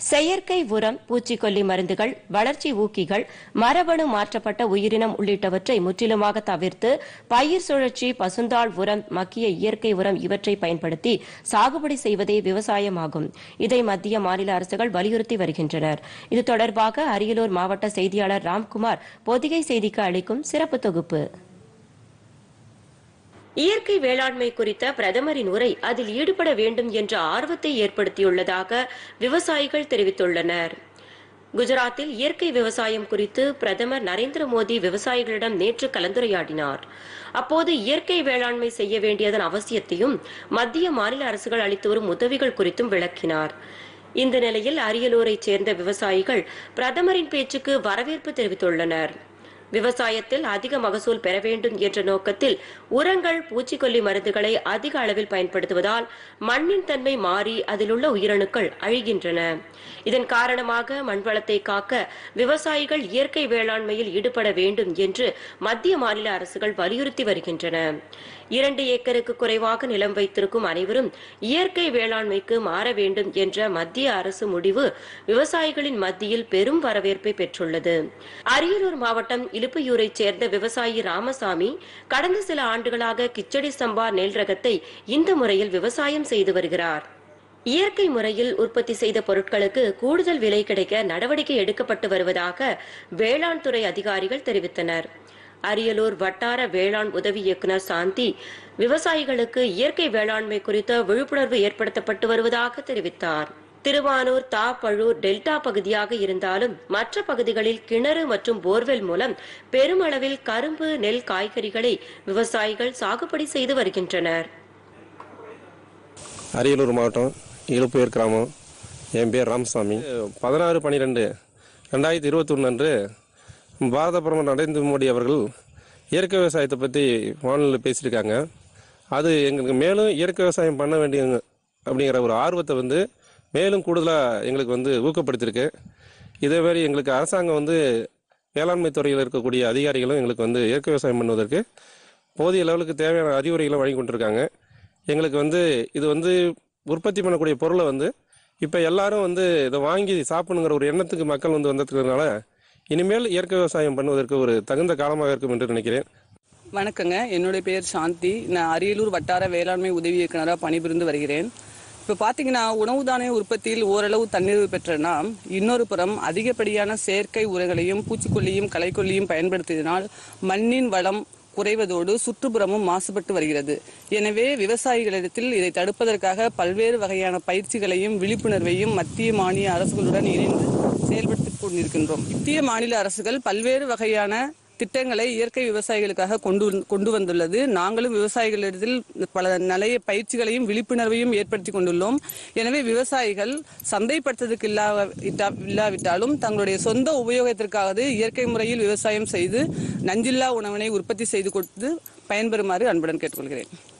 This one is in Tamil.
செயற்கை உரம் பூச்சிக்கொல்லி மருந்துகள் வளர்ச்சி ஊக்கிகள் மரபணு மாற்றப்பட்ட உயிரினம் உள்ளிட்டவற்றை முற்றிலுமாக தவிர்த்து பயிர் சுழற்சி பசுந்தாள் உரம் மக்கிய இயற்கை உரம் இவற்றை பயன்படுத்தி சாகுபடி செய்வதே விவசாயமாகும் இதை மத்திய மாநில அரசுகள் வலியுறுத்தி வருகின்றனர் இது தொடர்பாக அரியலூர் மாவட்ட செய்தியாளர் ராம்குமார் பொதிகை செய்திக்கு அளிக்கும் சிறப்பு தொகுப்பு இயற்கை வேளாண்மை குறித்த பிரதமரின் உரை அதில் ஈடுபட வேண்டும் என்ற ஆர்வத்தை ஏற்படுத்தியுள்ளதாக விவசாயிகள் தெரிவித்துள்ளனர் குஜராத்தில் இயற்கை விவசாயம் குறித்து பிரதமர் நரேந்திர மோடி விவசாயிகளிடம் நேற்று கலந்துரையாடினார் அப்போது இயற்கை வேளாண்மை செய்ய வேண்டியதன் அவசியத்தையும் மத்திய மாநில அரசுகள் அளித்து வரும் உதவிகள் குறித்தும் விளக்கினார் இந்த நிலையில் அரியலூரைச் சேர்ந்த விவசாயிகள் பிரதமரின் பேச்சுக்கு வரவேற்பு தெரிவித்துள்ளனர் விவசாயத்தில் அதிக மகசூல் பெற வேண்டும் என்ற நோக்கத்தில் உரங்கள் பூச்சிக்கொல்லி மருந்துகளை அதிக அளவில் பயன்படுத்துவதால் மண்ணின் தன்மை மாறி அதில் உள்ள உயிரணுக்கள் அழிகின்றன இதன் காரணமாக மண்வளத்தை காக்க விவசாயிகள் இயற்கை வேளாண்மையில் ஈடுபட வேண்டும் என்று மத்திய மாநில அரசுகள் வலியுறுத்தி வருகின்றன இரண்டு ஏக்கருக்கு குறைவாக நிலம் வைத்திருக்கும் அனைவரும் இயற்கை வேளாண்மைக்கு மாற வேண்டும் என்ற மத்திய அரசு முடிவு விவசாயிகளின் மத்தியில் பெரும் வரவேற்பை பெற்றுள்ளது அரியலூர் மாவட்டம் இலுப்பையூரைச் சேர்ந்த விவசாயி ராமசாமி கடந்த சில ஆண்டுகளாக கிச்சடி சம்பா நெல் ரகத்தை இந்த முறையில் விவசாயம் செய்து வருகிறார் இயற்கை முறையில் உற்பத்தி செய்த பொருட்களுக்கு கூடுதல் விலை கிடைக்க நடவடிக்கை எடுக்கப்பட்டு வருவதாக வேளாண் துறை அதிகாரிகள் தெரிவித்தனர் அரியலூர் வட்டார வேளாண் உதவி இயக்குநர் சாந்தி விவசாயிகளுக்கு இயற்கை வேளாண்மை குறித்த விழிப்புணர்வு ஏற்படுத்தப்பட்டு வருவதாக தெரிவித்தார் திருவானூர் தாப்பழூர் டெல்டா பகுதியாக இருந்தாலும் மற்ற பகுதிகளில் கிணறு மற்றும் போர்வெல் மூலம் பெருமளவில் கரும்பு நெல் காய்கறிகளை விவசாயிகள் சாகுபடி செய்து வருகின்றனர் அரியலூர் மாவட்டம் இழுப்பூர் கிராமம் என் பேர் ராமசாமி பதினாறு பன்னிரெண்டு ரெண்டாயிரத்தி இருபத்தொன்று அன்று பாரத பிரதமர் நரேந்திர மோடி அவர்கள் இயற்கை விவசாயத்தை பற்றி வானொலியில் பேசியிருக்காங்க அது எங்களுக்கு மேலும் இயற்கை விவசாயம் பண்ண வேண்டிய அப்படிங்கிற ஒரு ஆர்வத்தை வந்து மேலும் கூடுதலாக எங்களுக்கு வந்து ஊக்கப்படுத்தியிருக்கு இதே மாதிரி எங்களுக்கு அரசாங்கம் வந்து வேளாண்மை துறையில் இருக்கக்கூடிய அதிகாரிகளும் எங்களுக்கு வந்து இயற்கை விவசாயம் பண்ணுவதற்கு போதிய லெவலுக்கு தேவையான அறிவுரைகளை வழங்கி கொண்டிருக்காங்க எங்களுக்கு வந்து இது வந்து உற்பத்தி பண்ணக்கூடிய பொருளை வந்து இப்போ எல்லாரும் வந்து இதை வாங்கி சாப்பிடணுங்கிற ஒரு எண்ணத்துக்கு மக்கள் வந்து வந்ததுனால இனிமேல் இயற்கை விவசாயம் பண்ணுவதற்கு ஒரு தகுந்த காலமாக இருக்கும் என்று நினைக்கிறேன் வணக்கங்க என்னுடைய பேர் சாந்தி நான் அரியலூர் வட்டார வேளாண்மை உதவி இயக்குனராக பணிபுரிந்து வருகிறேன் இப்போ பார்த்தீங்கன்னா உணவு தானிய உற்பத்தியில் ஓரளவு தன்னிறைவு பெற்ற நாம் இன்னொரு புறம் அதிகப்படியான செயற்கை உரங்களையும் பூச்சிக்கொல்லியும் களைக்கொல்லியும் பயன்படுத்தியதனால் மண்ணின் வளம் குறைவதோடு சுற்றுப்புறமும் மாசுபட்டு வருகிறது எனவே விவசாயிகளிடத்தில் இதை தடுப்பதற்காக பல்வேறு வகையான பயிற்சிகளையும் விழிப்புணர்வையும் மத்திய மாநில அரசுகளுடன் இணைந்து செயல்படுத்திக் கொண்டிருக்கின்றோம் மத்திய மாநில அரசுகள் பல்வேறு வகையான திட்டங்களை இயற்கை விவசாயிகளுக்காக கொண்டு வந்து- கொண்டு வந்துள்ளது நாங்களும் விவசாயிகளிடத்தில் பல நிறைய பயிற்சிகளையும் விழிப்புணர்வையும் ஏற்படுத்தி கொண்டுள்ளோம் எனவே விவசாயிகள் சந்தைப்படுத்துவதற்கு இல்லா இட்டா- இல்லாவிட்டாலும் தங்களுடைய சொந்த உபயோகத்திற்காவது இயற்கை முறையில் விவசாயம் செய்து நஞ்சில்லா உணவினை உற்பத்தி செய்து கொடுத்து பயன்பெறுமாறு அன்புடன் கேட்டுக்கொள்கிறேன்